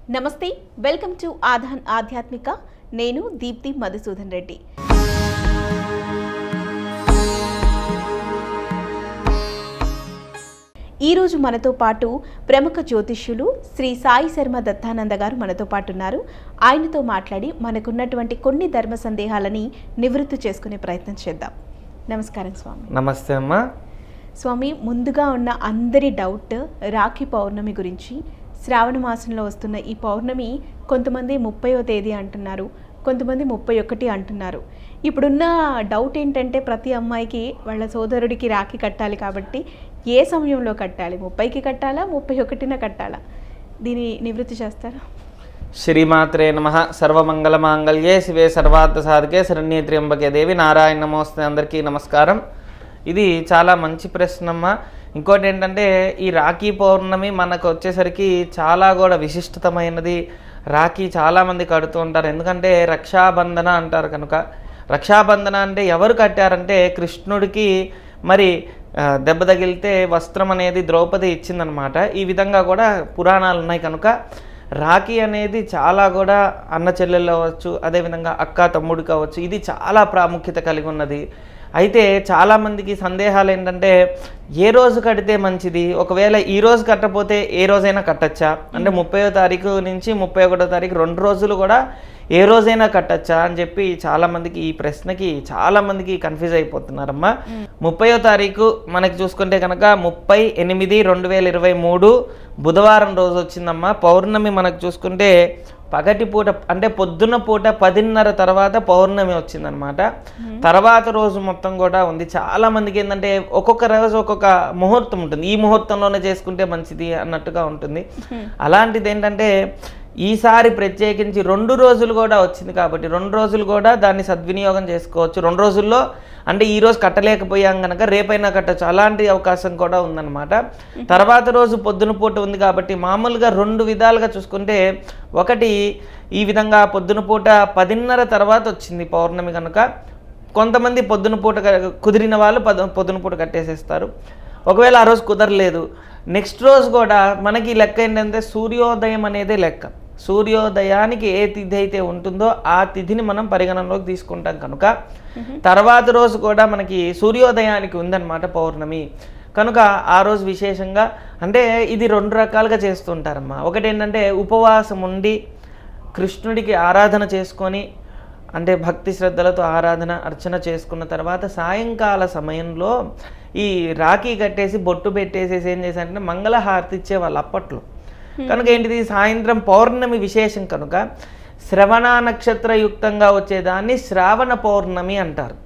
నమస్తే welcome to ఆధాన్ ఆధ్యాత్మిక నేను దీప్తి మధుసూదన్ రెడ్డి ఈరోజు మనతో పాటు ప్రముఖ జ్యోతిష్యులు శ్రీ సాయి శర్మ దత్తానంద గారు మనతో పాటు ఉన్నారు ఆయనతో మాట్లాడి మనకున్నటువంటి కొన్ని ధర్మ సందేహాలని నివృత్తి చేసుకునే ప్రయత్నం చేద్దాం నమస్కారం స్వామి నమస్తే అమ్మా స్వామి ముందుగా ఉన్న అందరి డౌట్ రాఖీ పౌర్ణమి గురించి శ్రావణ మాసంలో వస్తున్న ఈ పౌర్ణమి కొంతమంది ముప్పైవ తేదీ అంటున్నారు కొంతమంది ముప్పై ఒకటి అంటున్నారు ఇప్పుడున్న డౌట్ ఏంటంటే ప్రతి అమ్మాయికి వాళ్ళ సోదరుడికి రాఖీ కట్టాలి కాబట్టి ఏ సమయంలో కట్టాలి ముప్పైకి కట్టాలా ముప్పై ఒకటిన కట్టాలా దీని నివృత్తి చేస్తారా శ్రీమాత్రే నమ సర్వమంగళ మాంగళ్యే శివే సర్వార్థ సాధకే శరణ్యే త్ర్యంబకే దేవి నారాయణ నమోస్తే అందరికీ నమస్కారం ఇది చాలా మంచి ప్రశ్న అమ్మా ఇంకోటి ఏంటంటే ఈ రాఖీ పౌర్ణమి మనకు వచ్చేసరికి చాలా కూడా విశిష్టతమైనది రాఖీ చాలామంది కడుతూ ఉంటారు ఎందుకంటే రక్షాబంధన అంటారు కనుక రక్షాబంధన అంటే ఎవరు కట్టారంటే కృష్ణుడికి మరి ఆ, దెబ్బ తగిలితే వస్త్రం అనేది ద్రౌపది ఇచ్చిందనమాట ఈ విధంగా కూడా పురాణాలు ఉన్నాయి కనుక రాఖీ అనేది చాలా కూడా అన్న చెల్లెళ్ళు అవ్వచ్చు అదేవిధంగా అక్క తమ్ముడు కావచ్చు ఇది చాలా ప్రాముఖ్యత కలిగి ఉన్నది అయితే చాలామందికి సందేహాలు ఏంటంటే ఏ రోజు కడితే మంచిది ఒకవేళ ఈ రోజు కట్టపోతే ఏ రోజైనా కట్టచ్చా అంటే ముప్పయో తారీఖు నుంచి ముప్పై ఒకటో తారీఖు రెండు రోజులు కూడా ఏ రోజైనా కట్టచ్చా అని చెప్పి చాలా మందికి ఈ ప్రశ్నకి చాలా మందికి కన్ఫ్యూజ్ అయిపోతున్నారమ్మా ముప్పయో తారీఖు మనకి చూసుకుంటే కనుక ముప్పై ఎనిమిది రెండు వేల ఇరవై మూడు బుధవారం రోజు వచ్చిందమ్మా పౌర్ణమి మనకు చూసుకుంటే పగటి పూట అంటే పొద్దున్న పూట పదిన్నర తర్వాత పౌర్ణమి వచ్చిందనమాట తర్వాత రోజు మొత్తం కూడా ఉంది చాలా మందికి ఏంటంటే ఒక్కొక్క రోజు ఒక్కొక్క ముహూర్తం ఉంటుంది ఈ ముహూర్తంలోనే చేసుకుంటే మంచిది అన్నట్టుగా ఉంటుంది అలాంటిది ఏంటంటే ఈసారి ప్రత్యేకించి రెండు రోజులు కూడా వచ్చింది కాబట్టి రెండు రోజులు కూడా దాన్ని సద్వినియోగం చేసుకోవచ్చు రెండు రోజుల్లో అంటే ఈ రోజు కట్టలేకపోయాం కనుక రేపైనా కట్టచ్చు అలాంటి అవకాశం కూడా ఉందన్నమాట తర్వాత రోజు పొద్దున పూట ఉంది కాబట్టి మామూలుగా రెండు విధాలుగా చూసుకుంటే ఒకటి ఈ విధంగా పొద్దున పూట పదిన్నర తర్వాత వచ్చింది పౌర్ణమి కనుక కొంతమంది పొద్దున పూట క- కుదిరిన వాళ్ళు పద పొద్దున పూట కట్టేసేస్తారు ఒకవేళ ఆ రోజు కుదరలేదు నెక్స్ట్ రోజు కూడా మనకి లెక్క ఏంటంటే సూర్యోదయం అనేదే లెక్క సూర్యోదయానికి ఏ తిథి అయితే ఉంటుందో ఆ తిథిని మనం పరిగణనలోకి తీసుకుంటాం కనుక తర్వాత రోజు కూడా మనకి సూర్యోదయానికి ఉందన్నమాట పౌర్ణమి కనుక ఆ రోజు విశేషంగా అంటే ఇది రెండు రకాలుగా చేస్తుంటారమ్మా ఒకటి ఏంటంటే ఉపవాసం ఉండి కృష్ణుడికి ఆరాధన చేసుకొని అంటే భక్తి శ్రద్ధలతో ఆరాధన అర్చన చేసుకున్న తర్వాత సాయంకాల సమయంలో ఈ రాఖీ కట్టేసి బొట్టు పెట్టేసేసి ఏం చేశారంటే మంగళహారతి ఇచ్చేవాళ్ళు అప్పట్లో కనుక ఏంటిది సాయంత్రం పౌర్ణమి విశేషం కనుక శ్రవణ నక్షత్రయుక్తంగా వచ్చేదాన్ని శ్రావణ పౌర్ణమి అంటారు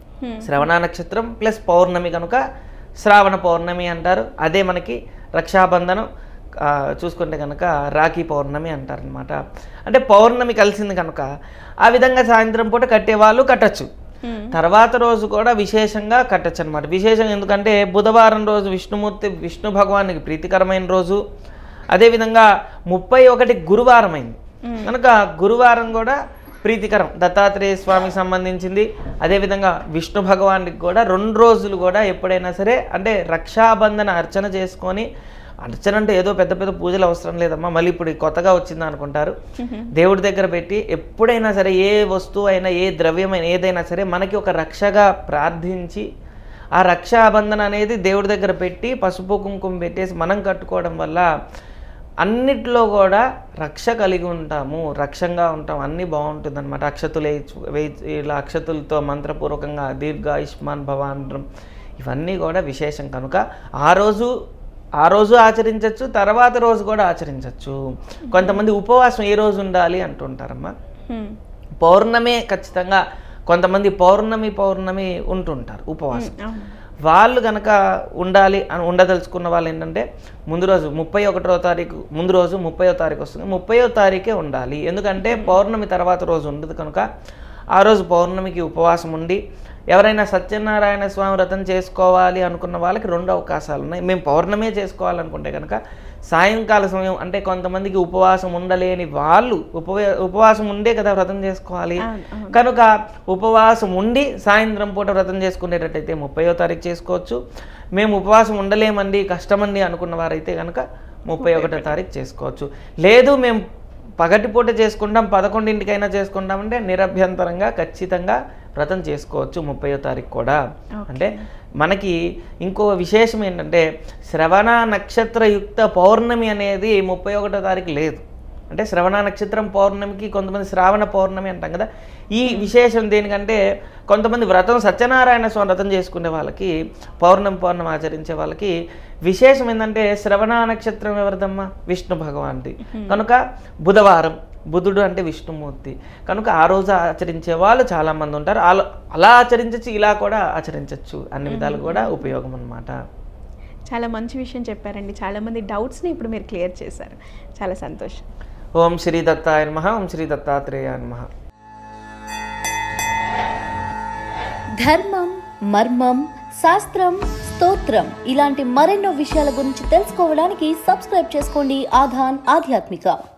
శ్రవణ నక్షత్రం ప్లస్ పౌర్ణమి కనుక శ్రావణ పౌర్ణమి అంటారు అదే మనకి రక్షాబంధనం ఆ, చూసుకుంటే కనుక రాఖీ పౌర్ణమి అంటారనమాట అంటే పౌర్ణమి కలిసింది కనుక ఆ విధంగా సాయంత్రం పూట కట్టేవాళ్ళు కట్టచ్చు తర్వాత రోజు కూడా విశేషంగా కట్టచ్చు అనమాట విశేషం ఎందుకంటే బుధవారం రోజు విష్ణుమూర్తి విష్ణు భగవానికి ప్రీతికరమైన రోజు అదేవిధంగా ముప్పై ఒకటి గురువారం అయింది కనుక గురువారం కూడా ప్రీతికరం దత్తాత్రేయ స్వామికి సంబంధించింది అదేవిధంగా విష్ణు భగవానికి కూడా రెండు రోజులు కూడా ఎప్పుడైనా సరే అంటే రక్షాబంధన అర్చన చేసుకొని అర్చన అంటే ఏదో పెద్ద పెద్ద పూజలు అవసరం లేదమ్మా మళ్ళీ ఇప్పుడు ఇది కొత్తగా వచ్చింది అనుకుంటారు దేవుడి దగ్గర పెట్టి ఎప్పుడైనా సరే ఏ వస్తువు అయినా ఏ ద్రవ్యమైనా ఏదైనా సరే మనకి ఒక రక్షగా ప్రార్థించి ఆ రక్షాబంధన అనేది దేవుడి దగ్గర పెట్టి పసుపు కుంకుమ పెట్టేసి మనం కట్టుకోవడం వల్ల అన్నిట్లో కూడా రక్ష కలిగి ఉంటాము రక్షంగా ఉంటాం అన్నీ బాగుంటుంది అనమాట అక్షతులు వేయచ్చు- వేయచ్చు ఇలా అక్షతులతో మంత్రపూర్వకంగా దీర్ఘాయుష్మాన్ భవాండ్రం ఇవన్నీ కూడా విశేషం కనుక ఆ రోజు ఆ రోజు ఆచరించవచ్చు తర్వాత రోజు కూడా ఆచరించవచ్చు కొంతమంది ఉపవాసం ఏ రోజు ఉండాలి అంటుంటారమ్మా పౌర్ణమే ఖచ్చితంగా కొంతమంది పౌర్ణమి పౌర్ణమి ఉంటుంటారు ఉపవాసం వాళ్ళు కనుక ఉండాలి అని ఉండదలుచుకున్న వాళ్ళు ఏంటంటే ముందు రోజు ముప్పై ఒకటో తారీఖు ముందు రోజు ముప్పయో తారీఖు వస్తుంది ముప్పయో తారీఖే ఉండాలి ఎందుకంటే పౌర్ణమి తర్వాత రోజు ఉండదు కనుక ఆ రోజు పౌర్ణమికి ఉపవాసం ఉండి ఎవరైనా సత్యనారాయణ స్వామి వ్రతం చేసుకోవాలి అనుకున్న వాళ్ళకి రెండు అవకాశాలు ఉన్నాయి మేము పౌర్ణమే చేసుకోవాలనుకుంటే కనుక సాయంకాల సమయం అంటే కొంతమందికి ఉపవాసం ఉండలేని వాళ్ళు ఉపవా ఉపవాసం ఉండే కదా వ్రతం చేసుకోవాలి అవును, అవును. కనుక ఉపవాసం ఉండి సాయంత్రం పూట వ్రతం చేసుకునేటట్టయితే ముప్పయో తారీఖు చేసుకోవచ్చు మేము ఉపవాసం ఉండలేమండి కష్టమండి అనుకున్న వారైతే కనుక ముప్పై ఒకటో తారీఖు చేసుకోవచ్చు లేదు మేము పగటిపూట చేసుకుంటాం పదకొండింటికైనా చేసుకుంటాం అంటే నిరభ్యంతరంగా ఖచ్చితంగా వ్రతం చేసుకోవచ్చు ముప్పయో తారీఖు కూడా అంటే మనకి ఇంకో విశేషం ఏంటంటే శ్రవణ నక్షత్రయుక్త పౌర్ణమి అనేది ముప్పై ఒకటో తారీఖు లేదు అంటే శ్రవణ నక్షత్రం పౌర్ణమికి కొంతమంది శ్రావణ పౌర్ణమి అంటాం కదా ఈ విశేషం దేనికంటే కొంతమంది వ్రతం సత్యనారాయణ స్వామి వ్రతం చేసుకునే వాళ్ళకి పౌర్ణమి పౌర్ణమి ఆచరించే వాళ్ళకి విశేషం ఏంటంటే శ్రవణ నక్షత్రం ఎవరిదమ్మా విష్ణు భగవాన్ది కనుక బుధవారం బుధుడు అంటే విష్ణుమూర్తి కనుక ఆ రోజు ఆచరించే వాళ్ళు చాలామంది ఉంటారు అలా అలా ఆచరించచ్చు ఇలా కూడా ఆచరించవచ్చు అన్ని విధాలు కూడా ఉపయోగం అన్నమాట చాలా మంచి విషయం చెప్పారండి చాలామంది డౌట్స్ని ఇప్పుడు మీరు క్లియర్ చేశారు చాలా సంతోషం ఓం శ్రీ దత్తాయ నమ ఓం శ్రీ దత్తాత్రేయ నమ ధర్మం మర్మం శాస్త్రం స్తోత్రం ఇలాంటి మరెన్నో విషయాల గురించి తెలుసుకోవడానికి సబ్స్క్రైబ్ చేసుకోండి ఆధాన్ ఆధ్యాత్మిక